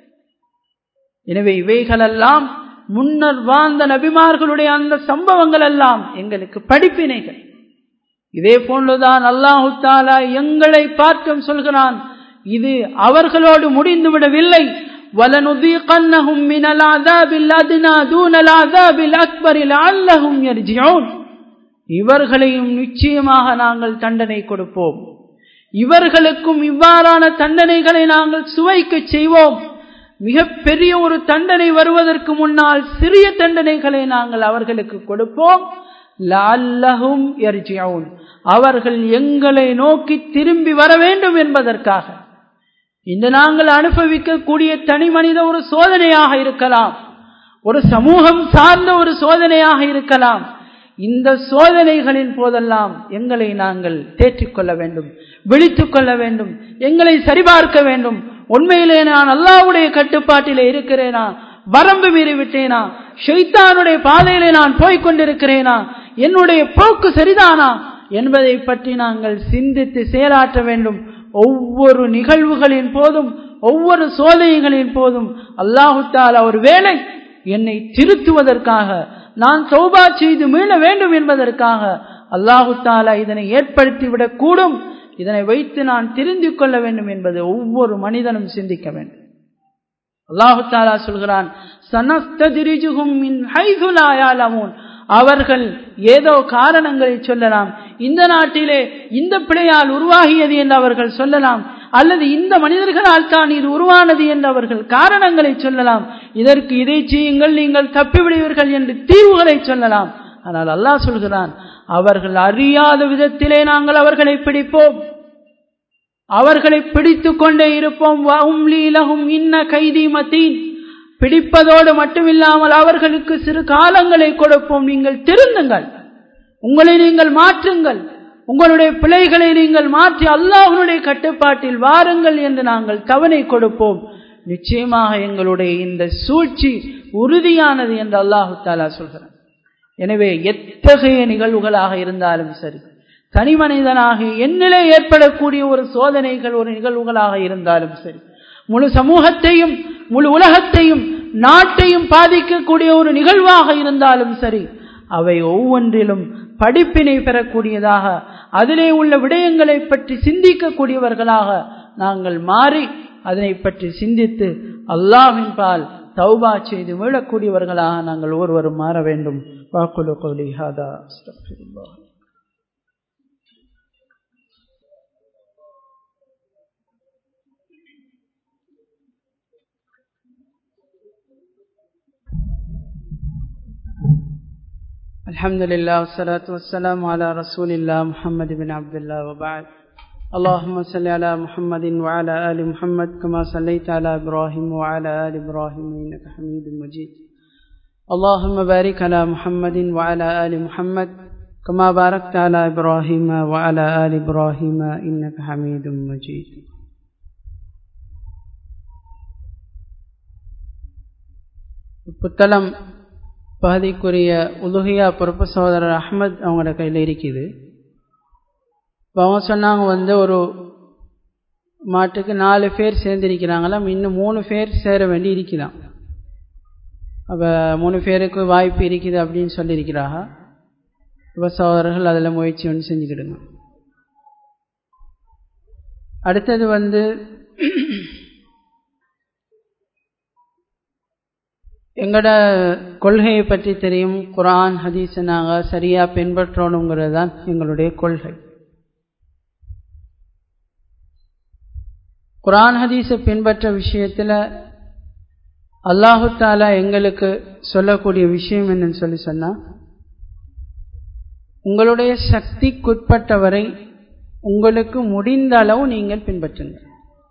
எனவே இவைகளெல்லாம் முன்னர் வாழ்ந்த நபிமார்களுடைய அந்த சம்பவங்கள் எல்லாம் எங்களுக்கு படிப்பினைகள் இதே போன்றுதான் அல்லாஹு தாலா எங்களை பார்க்கும் சொல்கிறான் இது அவர்களோடு முடிந்து விடவில்லை وَلَنُذِيقَنَّهُم مِّنَ الْعَذَابِ الْأَدْنَى دُونَ الْعَذَابِ الْأَكْبَرِ لَعَلَّهُمْ يَرْجِعُونَ இவர்களையும் நிச்சயமாக நாங்கள் தண்டனை கொடுப்போம் இவர்களுக்கும் இவ்வாறான தண்டனைகளை நாங்கள் சுவைக்க செய்வோம் மிக பெரிய ஒரு தண்டனை வருவதற்கு முன்னால் சிறிய தண்டனைகளை நாங்கள் அவர்களுக்கு கொடுப்போம் லல்லஹும் எர்ஜியவுன் அவர்கள் எங்களை நோக்கி திரும்பி வர வேண்டும் என்பதற்காக இந்த நாங்கள் அனுபவிக்கக்கூடிய தனி மனித ஒரு சோதனையாக இருக்கலாம் ஒரு சமூகம் சார்ந்த ஒரு சோதனையாக இருக்கலாம் இந்த சோதனைகளின் போதெல்லாம் எங்களை நாங்கள் தேற்றிக்கொள்ள வேண்டும் விழித்துக் கொள்ள வேண்டும் எங்களை சரிபார்க்க வேண்டும் உண்மையிலே நான் அல்லாவுடைய கட்டுப்பாட்டிலே இருக்கிறேனா வரம்பு மீறிவிட்டேனா ஷைத்தானுடைய பாதையிலே நான் போய்கொண்டிருக்கிறேனா என்னுடைய போக்கு சரிதானா என்பதை பற்றி நாங்கள் சிந்தித்து செயலாற்ற வேண்டும் ஒவ்வொரு நிகழ்வுகளின் போதும் ஒவ்வொரு சோதனைகளின் போதும் அல்லாஹு தாலா ஒரு வேலை என்னை திருத்துவதற்காக நான் சௌபா செய்து மீள வேண்டும் என்பதற்காக அல்லாஹு தாலா இதனை ஏற்படுத்திவிடக் கூடும் இதனை வைத்து நான் தெரிந்து கொள்ள வேண்டும் என்பது ஒவ்வொரு மனிதனும் சிந்திக்க வேண்டும் அல்லாஹு தாலா சொல்கிறான் அவர்கள் ஏதோ காரணங்களை சொல்லலாம் இந்த நாட்டிலே இந்த பிழையால் உருவாகியது என்று அவர்கள் சொல்லலாம் அல்லது இந்த மனிதர்களால் தான் இது உருவானது என்று அவர்கள் காரணங்களை சொல்லலாம் இதற்கு இதை செய்யுங்கள் நீங்கள் தப்பிவிடுவீர்கள் என்று தீர்வுகளை சொல்லலாம் ஆனால் அல்லாஹ் சொல்கிறான் அவர்கள் அறியாத விதத்திலே நாங்கள் அவர்களை பிடிப்போம் அவர்களை பிடித்துக் கொண்டே இருப்போம் இன்ன கைதி மத்தீன் பிடிப்பதோடு மட்டுமில்லாமல் அவர்களுக்கு சிறு காலங்களை கொடுப்போம் நீங்கள் திருந்துங்கள் உங்களை நீங்கள் மாற்றுங்கள் உங்களுடைய பிழைகளை நீங்கள் மாற்றி அல்லாஹனுடைய கட்டுப்பாட்டில் வாருங்கள் என்று நாங்கள் தவணை கொடுப்போம் நிச்சயமாக எங்களுடைய இந்த சூழ்ச்சி உறுதியானது என்று அல்லாஹு தாலா சொல்கிறார் எனவே எத்தகைய நிகழ்வுகளாக இருந்தாலும் சரி தனி மனிதனாக என்னிலே ஏற்படக்கூடிய ஒரு சோதனைகள் ஒரு நிகழ்வுகளாக இருந்தாலும் சரி முழு சமூகத்தையும் முழு உலகத்தையும் நாட்டையும் பாதிக்கக்கூடிய ஒரு நிகழ்வாக இருந்தாலும் சரி அவை ஒவ்வொன்றிலும் படிப்பினை பெறக்கூடியதாக அதிலே உள்ள விடயங்களை பற்றி சிந்திக்கக்கூடியவர்களாக நாங்கள் மாறி அதனை பற்றி சிந்தித்து அல்லாவின் பால் தௌபா செய்து மீளக்கூடியவர்களாக நாங்கள் ஒருவரும் மாற வேண்டும் வாக்குலு கோலி ஹாதா அஸ்தக்ஃபிருல்லாஹ் الحمد لله والصلاة والسلام على رسول الله محمد بن عبد الله وبعد اللهم صل على محمد وعلى آل محمد كما صليت على إبراهيم وعلى آل إبراهيم إنك حميد مجيد اللهم بارك على محمد وعلى آل محمد كما باركت على إبراهيم وعلى آل إبراهيم إنك حميد مجيد புத்தளம் பகுதிக்குரிய உலுகியா பொறுப்பு சகோதரர் அஹ்மத் அவங்களோட கையில் இருக்குது இப்போ அவங்க சொன்னாங்க வந்து ஒரு மாட்டுக்கு நாலு பேர் சேர்ந்திருக்கிறாங்களாம் இன்னும் மூணு பேர் சேர வேண்டி இருக்குதாம் அப்போ மூணு பேருக்கு வாய்ப்பு இருக்குது அப்படின்னு சொல்லியிருக்கிறாங்க இப்போ சகோதரர்கள் அதில் முயற்சி ஒன்று செஞ்சுக்கிடுங்க அடுத்தது வந்து எங்களோட கொள்கையை பற்றி தெரியும் குரான் ஹதீஸை நாங்கள் சரியாக பின்பற்றணுங்கிறது தான் எங்களுடைய கொள்கை குரான் ஹதீஸை பின்பற்ற விஷயத்தில் அல்லாஹு தாலா எங்களுக்கு சொல்லக்கூடிய விஷயம் என்னன்னு சொல்லி சொன்னால் உங்களுடைய சக்திக்குட்பட்டவரை உங்களுக்கு முடிந்த அளவு நீங்கள் பின்பற்றுங்கள்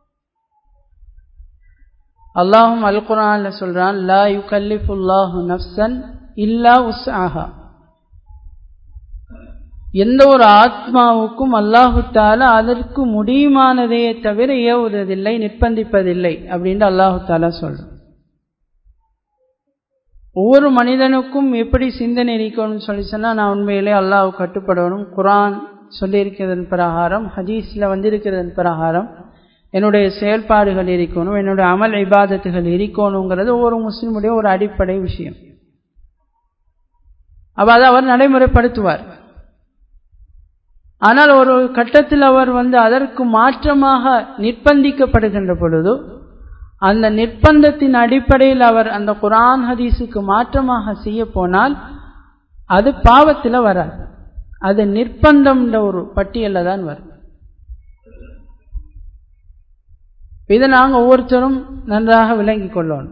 அல்லாஹும் அல் குரான்ல சொல்றான் லா யுகல்லிஃபுல்லாஹு நஃப்சன் இல்லா உஸ்ஆஹா எந்த ஒரு ஆத்மாவுக்கும் அல்லாஹு தாலா அதற்கு முடியுமானதையே தவிர ஏவுவதில்லை நிர்பந்திப்பதில்லை அப்படின்னு அல்லாஹு தாலா சொல்றான் ஒவ்வொரு மனிதனுக்கும் எப்படி சிந்தனை இருக்கணும்னு சொல்லி சொன்னால் நான் உண்மையிலே அல்லாஹ் கட்டுப்படணும் குரான் சொல்லியிருக்கிறதன் பிரகாரம் ஹதீஸில் வந்திருக்கிறதன் பிரகாரம் என்னுடைய செயல்பாடுகள் இருக்கணும் என்னுடைய அமல் இபாதத்துகள் இருக்கணுங்கிறது ஒவ்வொரு முஸ்லீமுடைய ஒரு அடிப்படை விஷயம் அப்போ அதை அவர் நடைமுறைப்படுத்துவார் ஆனால் ஒரு கட்டத்தில் அவர் வந்து அதற்கு மாற்றமாக நிர்பந்திக்கப்படுகின்ற பொழுது அந்த நிர்பந்தத்தின் அடிப்படையில் அவர் அந்த குரான் ஹதீஸுக்கு மாற்றமாக செய்ய போனால் அது பாவத்தில் வராது அது நிர்பந்தம்ன்ற ஒரு பட்டியலில் தான் வரும் இதை நாங்கள் ஒவ்வொருத்தரும் நன்றாக விளங்கிக் கொள்ளணும்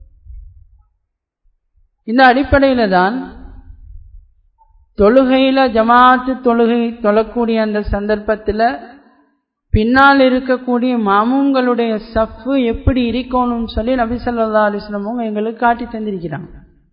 இந்த அடிப்படையில் தான் தொழுகையில் ஜமாத்து தொழுகை தொழக்கூடிய அந்த சந்தர்ப்பத்தில் பின்னால் இருக்கக்கூடிய மாமுங்களுடைய சஃப்பு எப்படி இருக்கணும்னு சொல்லி நபி சொல்லா அலிஸ்லமும் எங்களுக்கு காட்டி தந்திருக்கிறாங்க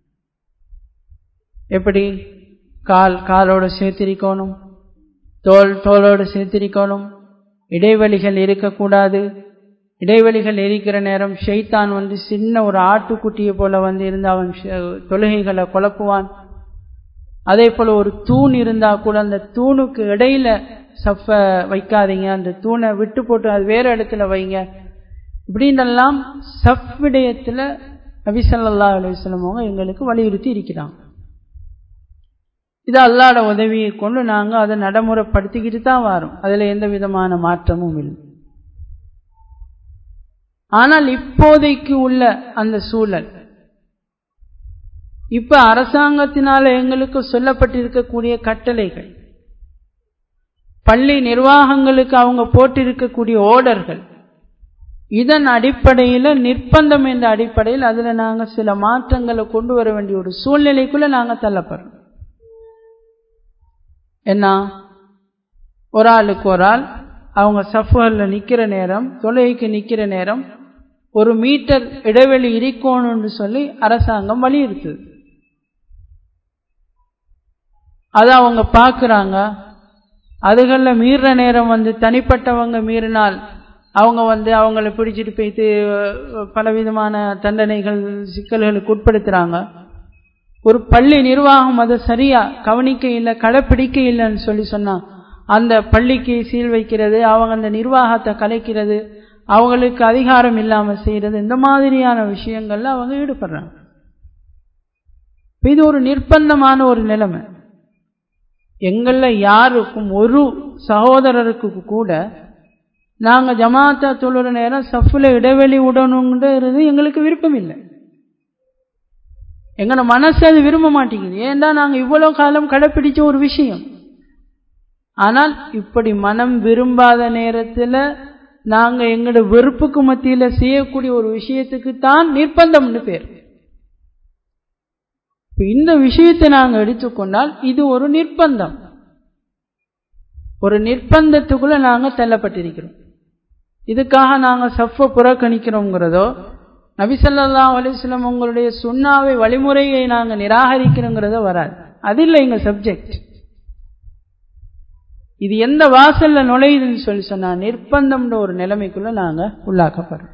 எப்படி கால் காலோடு சேர்த்திருக்கணும் தோல் தோலோடு சேர்த்திருக்கணும் இடைவெளிகள் இருக்கக்கூடாது இடைவெளிகள் இருக்கிற நேரம் ஷெய்தான் வந்து சின்ன ஒரு ஆட்டுக்குட்டியை போல வந்து இருந்து அவன் தொழுகைகளை குழப்புவான் அதே போல ஒரு தூண் இருந்தா கூட அந்த தூணுக்கு இடையில சஃப வைக்காதீங்க அந்த தூணை விட்டு போட்டு அது வேற இடத்துல வைங்க இப்படின்னெல்லாம் சஃப் விடயத்தில் நபிசல்லா அலுவலம் அவங்க எங்களுக்கு வலியுறுத்தி இருக்கிறாங்க இது அல்லாட உதவியை கொண்டு நாங்கள் அதை நடைமுறைப்படுத்திக்கிட்டு தான் வரோம் அதில் எந்த விதமான மாற்றமும் இல்லை ஆனால் இப்போதைக்கு உள்ள அந்த சூழல் இப்ப அரசாங்கத்தினால எங்களுக்கு சொல்லப்பட்டிருக்கக்கூடிய கட்டளைகள் பள்ளி நிர்வாகங்களுக்கு அவங்க போட்டிருக்கக்கூடிய ஓர்டர்கள் இதன் அடிப்படையில் நிர்பந்தம் என்ற அடிப்படையில் அதுல நாங்க சில மாற்றங்களை கொண்டு வர வேண்டிய ஒரு சூழ்நிலைக்குள்ள நாங்க தள்ளப்படுறோம் என்ன ஒரு ஆளுக்கு ஒரு ஆள் அவங்க சஃபரில் நிற்கிற நேரம் தொலைக்கு நிற்கிற நேரம் ஒரு மீட்டர் இடைவெளி இருக்கணும்னு சொல்லி அரசாங்கம் வலியுறுத்துது அதை அவங்க பார்க்குறாங்க அதுகளில் மீறுற நேரம் வந்து தனிப்பட்டவங்க மீறினால் அவங்க வந்து அவங்கள பிடிச்சிட்டு போய்த்து பலவிதமான தண்டனைகள் சிக்கல்களுக்கு உட்படுத்துகிறாங்க ஒரு பள்ளி நிர்வாகம் அதை சரியா கவனிக்க இல்லை கடைப்பிடிக்க இல்லைன்னு சொல்லி சொன்னா அந்த பள்ளிக்கு சீல் வைக்கிறது அவங்க அந்த நிர்வாகத்தை கலைக்கிறது அவங்களுக்கு அதிகாரம் இல்லாமல் செய்யறது இந்த மாதிரியான விஷயங்கள்ல அவங்க ஈடுபடுறாங்க இது ஒரு நிர்பந்தமான ஒரு நிலைமை எங்களில் யாருக்கும் ஒரு சகோதரருக்கு கூட நாங்கள் ஜமாத்தா தொழுற நேரம் சஃபில் இடைவெளி விடணுங்கிறது எங்களுக்கு விருப்பம் இல்லை எங்கட மனசு அது விரும்ப மாட்டேங்குது ஏன்டா நாங்கள் இவ்வளோ காலம் கடைப்பிடிச்ச ஒரு விஷயம் ஆனால் இப்படி மனம் விரும்பாத நேரத்தில் நாங்கள் எங்களோட வெறுப்புக்கு மத்தியில் செய்யக்கூடிய ஒரு விஷயத்துக்கு தான் நிர்பந்தம்னு பேர் இந்த விஷயத்தை நாங்கள் எடுத்துக்கொண்டால் இது ஒரு நிர்பந்தம் ஒரு நிர்பந்தத்துக்குள்ள நாங்கள் தள்ளப்பட்டிருக்கிறோம் இதுக்காக நாங்கள் சஃப புறக்கணிக்கிறோங்கிறதோ நபிசல்லா அலிஸ்லம் உங்களுடைய சுண்ணாவை வழிமுறையை நாங்கள் நிராகரிக்கிறோங்கிறதோ வராது அது இல்லை எங்க சப்ஜெக்ட் இது எந்த வாசல்ல நுழையுதுன்னு சொல்லி சொன்னா நிர்பந்தம்ன்ற ஒரு நிலைமைக்குள்ள நாங்க உள்ளாக்கப்படுறோம்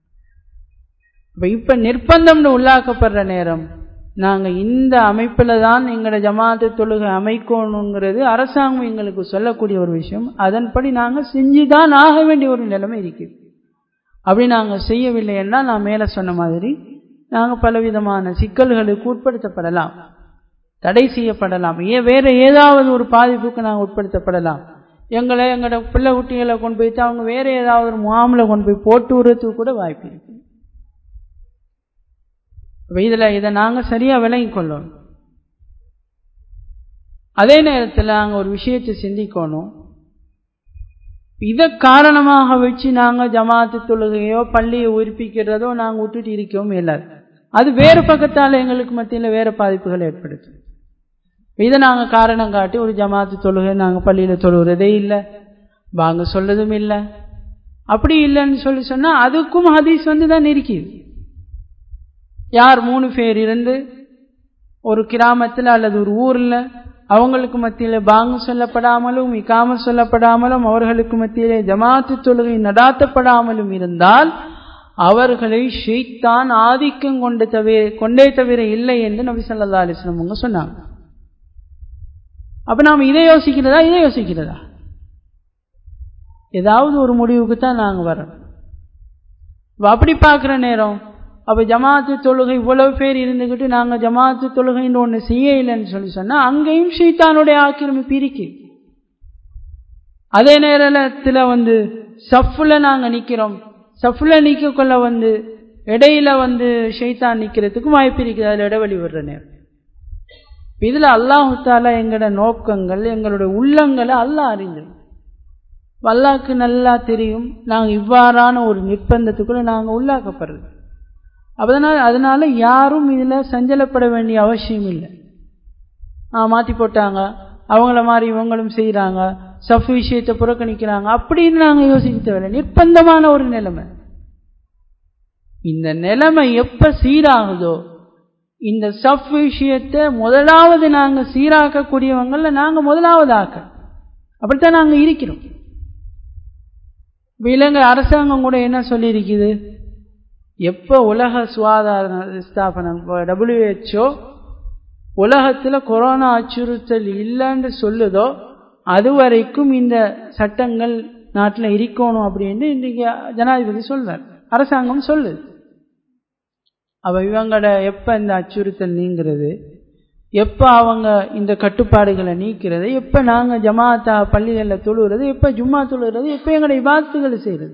இப்ப நிர்பந்தம்னு உள்ளாக்கப்படுற நேரம் நாங்க இந்த அமைப்புல தான் எங்களோட ஜமாத்து தொழுகை அமைக்கணுங்கிறது அரசாங்கம் எங்களுக்கு சொல்லக்கூடிய ஒரு விஷயம் அதன்படி நாங்க செஞ்சுதான் ஆக வேண்டிய ஒரு நிலைமை இருக்குது அப்படி நாங்கள் செய்யவில்லை என்றால் நான் மேலே சொன்ன மாதிரி நாங்கள் பலவிதமான சிக்கல்களுக்கு உட்படுத்தப்படலாம் தடை செய்யப்படலாம் ஏன் வேற ஏதாவது ஒரு பாதிப்புக்கு நாங்கள் உட்படுத்தப்படலாம் எங்களை எங்களோட பிள்ளை குட்டிகளை கொண்டு போய்த்து அவங்க வேற ஏதாவது ஒரு முகாமில் கொண்டு போய் போட்டு விடுறதுக்கு கூட வாய்ப்பு இருக்கு இதில் இதை நாங்கள் சரியாக விளங்கி கொள்ளணும் அதே நேரத்தில் நாங்கள் ஒரு விஷயத்தை சிந்திக்கணும் இதை காரணமாக வச்சு நாங்கள் ஜமாத்து தொழுகையோ பள்ளியை உயிர்ப்பிக்கிறதோ நாங்கள் விட்டுட்டு இருக்கவும் இல்லாது அது வேறு பக்கத்தால் எங்களுக்கு மத்தியில் வேறு பாதிப்புகள் ஏற்படுத்தும் இதை நாங்கள் காரணம் காட்டி ஒரு ஜமாத்து தொழுகை நாங்கள் பள்ளியில் தொழுகிறதே இல்லை வாங்க சொல்லதும் இல்லை அப்படி இல்லைன்னு சொல்லி சொன்னால் அதுக்கும் ஹதீஸ் வந்து தான் இருக்குது யார் மூணு பேர் இருந்து ஒரு கிராமத்தில் அல்லது ஒரு ஊரில் அவங்களுக்கு மத்தியில் பாங்கு சொல்லப்படாமலும் இக்காம சொல்லப்படாமலும் அவர்களுக்கு மத்தியிலே ஜமாத்து தொழுகை நடாத்தப்படாமலும் இருந்தால் அவர்களை ஷெய்தான் ஆதிக்கம் கொண்டு தவிர கொண்டே தவிர இல்லை என்று நபி சொல்லா அலிஸ்லம் அவங்க சொன்னாங்க அப்ப நாம் இதை யோசிக்கிறதா இதை யோசிக்கிறதா ஏதாவது ஒரு முடிவுக்கு தான் நாங்கள் வரணும் அப்படி பார்க்குற நேரம் அப்போ ஜமாத்து தொழுகை இவ்வளவு பேர் இருந்துக்கிட்டு நாங்கள் ஜமாத்து தொழுகைன்னு ஒன்று செய்ய இல்லைன்னு சொல்லி சொன்னால் அங்கேயும் ஷீத்தானுடைய ஆக்கிரமிப்பு இருக்கு அதே நேரத்தில் வந்து சஃப்பில் நாங்கள் நிற்கிறோம் சஃப்பில் நிற்கக்குள்ள வந்து இடையில வந்து ஷெய்தான் நிற்கிறதுக்கும் வாய்ப்பு இருக்குது அதில் இடைவெளி விடுற நேரம் இதில் அல்லாஹால எங்களோட நோக்கங்கள் எங்களுடைய உள்ளங்களை அல்லாஹ் அறிந்தது அல்லாக்கு நல்லா தெரியும் நாங்கள் இவ்வாறான ஒரு நிர்பந்தத்துக்குள்ள நாங்கள் உள்ளாக்கப்படுறது அதனால் அதனால யாரும் இதில் சஞ்சலப்பட வேண்டிய அவசியம் இல்லை மாற்றி போட்டாங்க அவங்கள மாதிரி இவங்களும் செய்கிறாங்க சஃப் விஷயத்தை புறக்கணிக்கிறாங்க அப்படின்னு நாங்கள் யோசிக்க தேவையில்லை நிர்பந்தமான ஒரு நிலைமை இந்த நிலைமை எப்ப சீராகுதோ இந்த சஃப் விஷயத்தை முதலாவது நாங்கள் சீராக்கக்கூடியவங்கள நாங்கள் முதலாவது ஆக்க அப்படித்தான் நாங்கள் இருக்கிறோம் இலங்கை அரசாங்கம் கூட என்ன சொல்லியிருக்குது எப்போ உலக சுகாதார ஸ்தாபனம் டபிள்யூஹெச்ஓ உலகத்தில் கொரோனா அச்சுறுத்தல் இல்லைன்னு சொல்லுதோ அது வரைக்கும் இந்த சட்டங்கள் நாட்டில் இருக்கணும் அப்படின்னு இன்றைக்கு ஜனாதிபதி சொல்றார் அரசாங்கம் சொல்லுது அவ இவங்களோட எப்போ இந்த அச்சுறுத்தல் நீங்கிறது எப்போ அவங்க இந்த கட்டுப்பாடுகளை நீக்கிறது எப்போ நாங்கள் ஜமாத்தா பள்ளிகளில் தொழுகிறது எப்போ ஜும்மா தொழுகிறது எப்போ எங்களோட விவாதத்துகளை செய்கிறது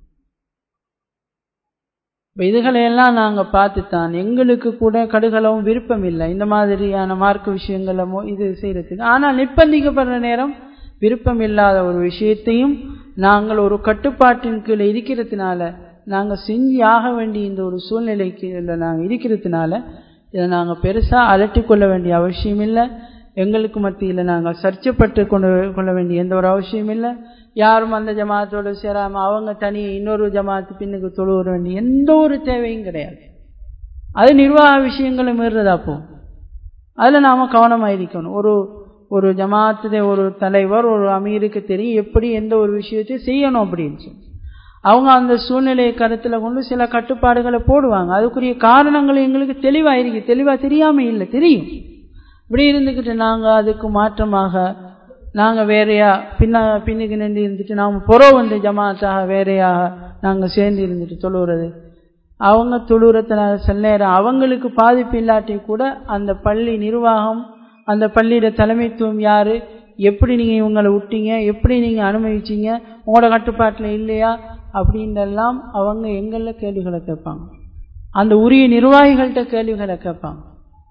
இப்போ இதுகளையெல்லாம் நாங்கள் பார்த்துத்தான் எங்களுக்கு கூட கடுகளவும் விருப்பம் இல்லை இந்த மாதிரியான மார்க்க விஷயங்களமோ இது செய்யறதுக்கு ஆனால் நிர்பந்திக்கப்படுற நேரம் விருப்பம் இல்லாத ஒரு விஷயத்தையும் நாங்கள் ஒரு கட்டுப்பாட்டின் கீழே இருக்கிறதுனால நாங்கள் செஞ்சு ஆக வேண்டிய இந்த ஒரு சூழ்நிலைக்கு நாங்கள் இருக்கிறதுனால இதை நாங்கள் பெருசாக அலட்டிக்கொள்ள வேண்டிய அவசியம் இல்லை எங்களுக்கு மத்தியில் நாங்கள் சர்ச்சைப்பட்டு கொண்டு கொள்ள வேண்டிய எந்த ஒரு அவசியம் இல்லை யாரும் அந்த ஜமாத்தோடு சேராமல் அவங்க தனியை இன்னொரு ஜமாத்து பின்னுக்கு தொழுவ வேண்டிய எந்த ஒரு தேவையும் கிடையாது அது நிர்வாக விஷயங்களை மீறுறதா போகும் அதில் நாம் கவனமாக இருக்கணும் ஒரு ஒரு ஜமாத்துடைய ஒரு தலைவர் ஒரு அமீருக்கு தெரியும் எப்படி எந்த ஒரு விஷயத்தையும் செய்யணும் அப்படின்னு சொல்லி அவங்க அந்த சூழ்நிலையை கருத்தில் கொண்டு சில கட்டுப்பாடுகளை போடுவாங்க அதுக்குரிய காரணங்கள் எங்களுக்கு தெளிவாக இருக்கு தெளிவாக தெரியாமல் இல்லை தெரியும் இப்படி இருந்துக்கிட்டு நாங்கள் அதுக்கு மாற்றமாக நாங்கள் வேறையா பின்ன பின்னுக்கு நின்று இருந்துட்டு நாம் புற வந்து ஜமாத்தாக வேறையாக நாங்கள் சேர்ந்து இருந்துட்டு தொழுகிறது அவங்க தொழுகிறதுனால சில நேரம் அவங்களுக்கு பாதிப்பு இல்லாட்டி கூட அந்த பள்ளி நிர்வாகம் அந்த பள்ளியோட தலைமைத்துவம் யார் எப்படி நீங்கள் இவங்களை விட்டீங்க எப்படி நீங்கள் அனுமதிச்சீங்க உங்களோட கட்டுப்பாட்டில் இல்லையா அப்படின்றெல்லாம் அவங்க எங்களில் கேள்விகளை கேட்பாங்க அந்த உரிய நிர்வாகிகள்கிட்ட கேள்விகளை கேட்பாங்க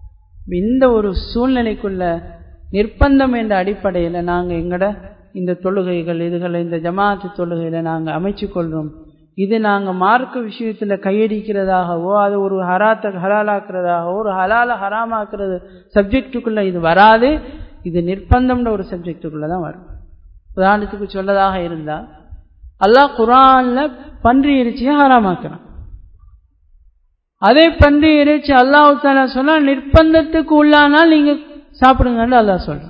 இந்த ஒரு சூழ்நிலைக்குள்ள நிர்பந்தம் என்ற அடிப்படையில் நாங்கள் எங்கட இந்த தொழுகைகள் இதுகளை இந்த ஜமாத்து தொழுகையில நாங்கள் அமைச்சு கொள்றோம் இது நாங்கள் மார்க்க விஷயத்தில் கையடிக்கிறதாகவோ அது ஒரு ஹராத்தை ஹலாலாக்குறதாகவோ ஒரு ஹலால ஹராமாக்குறது சப்ஜெக்டுக்குள்ள இது வராது இது நிர்பந்தம்ன்ற ஒரு சப்ஜெக்டுக்குள்ள தான் வரும் உதாரணத்துக்கு சொல்லதாக இருந்தால் அல்லாஹ் குரான்ல பன்றி இறைச்சியை ஹராமாக்குறான் அதே பன்றி இறைச்சி அல்லாஹு தாலா சொன்னா நிர்பந்தத்துக்கு உள்ளானால் நீங்க சாப்பிடுங்கன்னு அல்லாஹ் சொல்றான்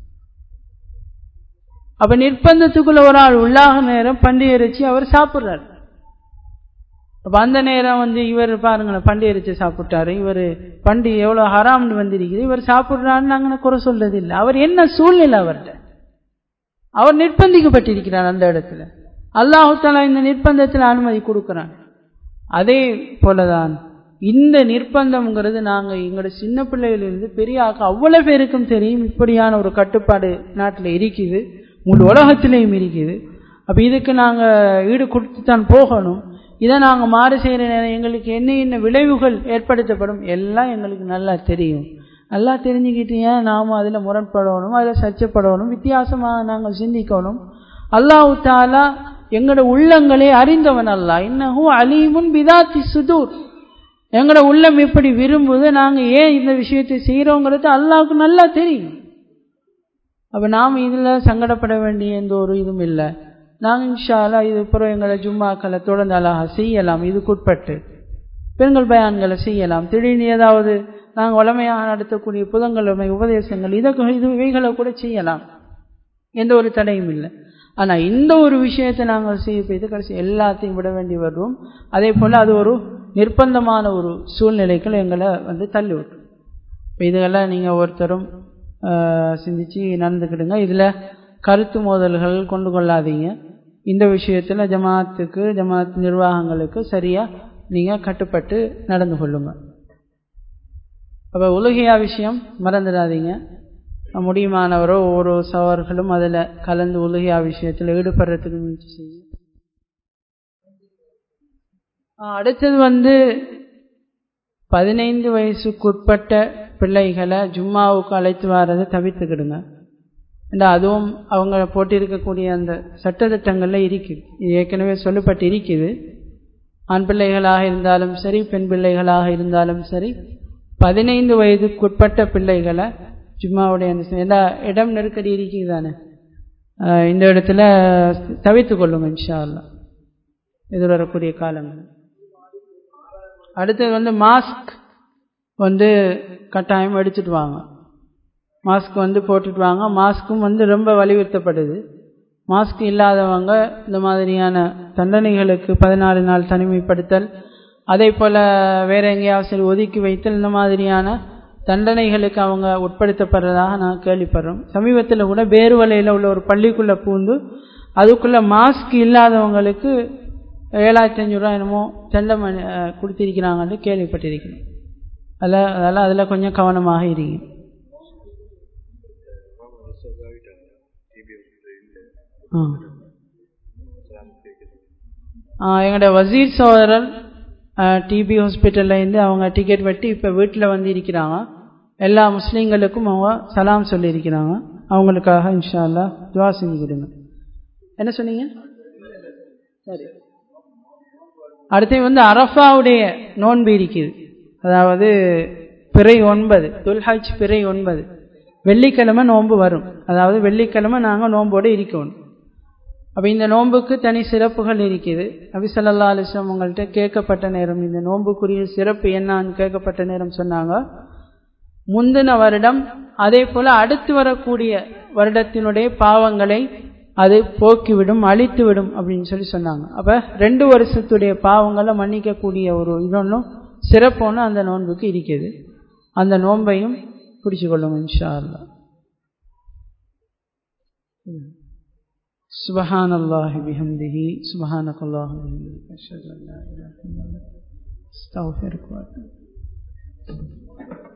அப்ப நிர்பந்தத்துக்குள்ள ஒரு ஆள் உள்ளாக நேரம் பன்றி இறைச்சி அவர் சாப்பிடுறாரு அப்ப அந்த நேரம் வந்து இவர் பாருங்களேன் பண்டி இறைச்சி சாப்பிட்டாரு இவர் பண்டி எவ்வளவு ஹராம்னு வந்திருக்குது இவர் சாப்பிடுறான்னு நாங்க குறை சொல்றது இல்லை அவர் என்ன சூழ்நிலை அவர்கிட்ட அவர் நிர்பந்திக்கப்பட்டிருக்கிறார் அந்த இடத்துல அல்லாஹு தாலா இந்த நிர்பந்தத்தில் அனுமதி கொடுக்கிறான் அதே போலதான் இந்த நிர்பந்தம்ங்கிறது நாங்க எங்களோட சின்ன பிள்ளைகளிலிருந்து பெரிய ஆக்க அவ்வளவு பேருக்கும் தெரியும் இப்படியான ஒரு கட்டுப்பாடு நாட்டில் இருக்குது முழு உலகத்திலையும் இருக்குது அப்ப இதுக்கு நாங்க ஈடு கொடுத்து தான் போகணும் இதை நாங்கள் மாறு செய்கிற நேரம் எங்களுக்கு என்ன என்ன விளைவுகள் ஏற்படுத்தப்படும் எல்லாம் எங்களுக்கு நல்லா தெரியும் நல்லா தெரிஞ்சுக்கிட்டு ஏன் நாம் அதில் முரண்படணும் அதில் சர்ச்சைப்படணும் வித்தியாசமாக நாங்கள் சிந்திக்கணும் அல்லாஹு தாலா எங்களோட உள்ளங்களை அறிந்தவன் அல்லா இன்னஹும் அலீமுன் பிதாத்தி சுதூர் எங்களோட உள்ளம் எப்படி விரும்புது நாங்கள் ஏன் இந்த விஷயத்தை செய்கிறோங்கிறது அல்லாவுக்கு நல்லா தெரியும் அப்போ நாம் இதில் சங்கடப்பட வேண்டிய எந்த ஒரு இதுவும் இல்லை நாங்கள் இன்ஷாலா இது பிறகு எங்களை ஜும்மாக்களை தொடர்ந்து அழகாக செய்யலாம் இதுக்குட்பட்டு பெண்கள் பயான்களை செய்யலாம் திடீர்னு ஏதாவது நாங்கள் வளமையாக நடத்தக்கூடிய புதன்கிழமை உபதேசங்கள் இதை இது இவைகளை கூட செய்யலாம் எந்த ஒரு தடையும் இல்லை ஆனால் இந்த ஒரு விஷயத்தை நாங்கள் செய்ய போய்த்து கடைசி எல்லாத்தையும் விட வேண்டி வருவோம் அதே போல் அது ஒரு நிர்பந்தமான ஒரு சூழ்நிலைகள் எங்களை வந்து தள்ளி விட்டுரும் இப்போ இதுகெல்லாம் நீங்கள் ஒருத்தரும் சிந்திச்சு நடந்துக்கிடுங்க இதில் கருத்து மோதல்கள் கொண்டு கொள்ளாதீங்க இந்த விஷயத்தில் ஜமாத்துக்கு ஜமாத் நிர்வாகங்களுக்கு சரியாக நீங்கள் கட்டுப்பட்டு நடந்து கொள்ளுங்க அப்போ உலகியா விஷயம் மறந்துடாதீங்க முடியுமானவரோ ஒவ்வொரு சவர்களும் அதில் கலந்து உலகியா விஷயத்தில் ஈடுபடுறதுக்கு முயற்சி செய்யும் அடுத்தது வந்து பதினைந்து வயசுக்குட்பட்ட பிள்ளைகளை ஜும்மாவுக்கு அழைத்து வர்றதை தவிர்த்துக்கிடுங்க அதுவும் அவங்க போட்டிருக்கக்கூடிய அந்த சட்டத்திட்டங்கள்ல இருக்குது இது ஏற்கனவே சொல்லப்பட்டு இருக்குது ஆண் பிள்ளைகளாக இருந்தாலும் சரி பெண் பிள்ளைகளாக இருந்தாலும் சரி பதினைந்து வயதுக்குட்பட்ட பிள்ளைகளை ஜும்மாவுடைய அந்த எல்லா இடம் நெருக்கடி இருக்குது தானே இந்த இடத்துல தவிர்த்து கொள்ளுங்க இன்ஷா அல்லா இது வரக்கூடிய காலங்கள் அடுத்தது வந்து மாஸ்க் வந்து கட்டாயம் எடுத்துட்டு வாங்க மாஸ்க் வந்து போட்டுட்டு வாங்க மாஸ்க்கும் வந்து ரொம்ப வலியுறுத்தப்படுது மாஸ்க் இல்லாதவங்க இந்த மாதிரியான தண்டனைகளுக்கு பதினாலு நாள் தனிமைப்படுத்தல் அதே போல் வேற எங்கேயாவது சரி ஒதுக்கி வைத்தல் இந்த மாதிரியான தண்டனைகளுக்கு அவங்க உட்படுத்தப்படுறதாக நான் கேள்விப்படுறோம் சமீபத்தில் கூட பேருவலையில் உள்ள ஒரு பள்ளிக்குள்ளே பூந்து அதுக்குள்ளே மாஸ்க் இல்லாதவங்களுக்கு ஏழாயிரத்தி அஞ்சூறுரூவா என்னமோ தண்டனை கொடுத்திருக்கிறாங்கன்னு கேள்விப்பட்டிருக்கிறேன் அதில் அதெல்லாம் அதில் கொஞ்சம் கவனமாக இருங்க எங்களோட வசீர் சோதரன் டிபி ஹாஸ்பிட்டல்ல இருந்து அவங்க டிக்கெட் வெட்டி இப்போ வீட்டில் வந்து இருக்கிறாங்க எல்லா முஸ்லீம்களுக்கும் அவங்க சலாம் சொல்லியிருக்கிறாங்க அவங்களுக்காக இன்ஷா அல்லா துவா செஞ்சுக்கிடுங்க என்ன சொன்னீங்க சரி அடுத்து வந்து அரஃபாவுடைய நோன்பு இருக்குது அதாவது பிறை ஒன்பது துல்ஹஜ் பிறை ஒன்பது வெள்ளிக்கிழமை நோன்பு வரும் அதாவது வெள்ளிக்கிழமை நாங்கள் நோன்போடு இருக்கணும் அப்போ இந்த நோன்புக்கு தனி சிறப்புகள் இருக்குது நபி சொல்லா அலிஸ்லாம் உங்கள்கிட்ட கேட்கப்பட்ட நேரம் இந்த நோன்புக்குரிய சிறப்பு என்னான்னு கேட்கப்பட்ட நேரம் சொன்னாங்க முந்தின வருடம் அதே போல அடுத்து வரக்கூடிய வருடத்தினுடைய பாவங்களை அது போக்கிவிடும் அழித்துவிடும் அப்படின்னு சொல்லி சொன்னாங்க அப்ப ரெண்டு வருஷத்துடைய பாவங்களை மன்னிக்கக்கூடிய ஒரு இதொன்னும் சிறப்பொன்னு அந்த நோன்புக்கு இருக்குது அந்த நோன்பையும் பிடிச்சு கொள்ளுங்க இன்ஷா அல்லா سبحان الله بحمده سبحانك اللهم وبحمدك اشهد ان لا اله الا انت استغفرك واتوب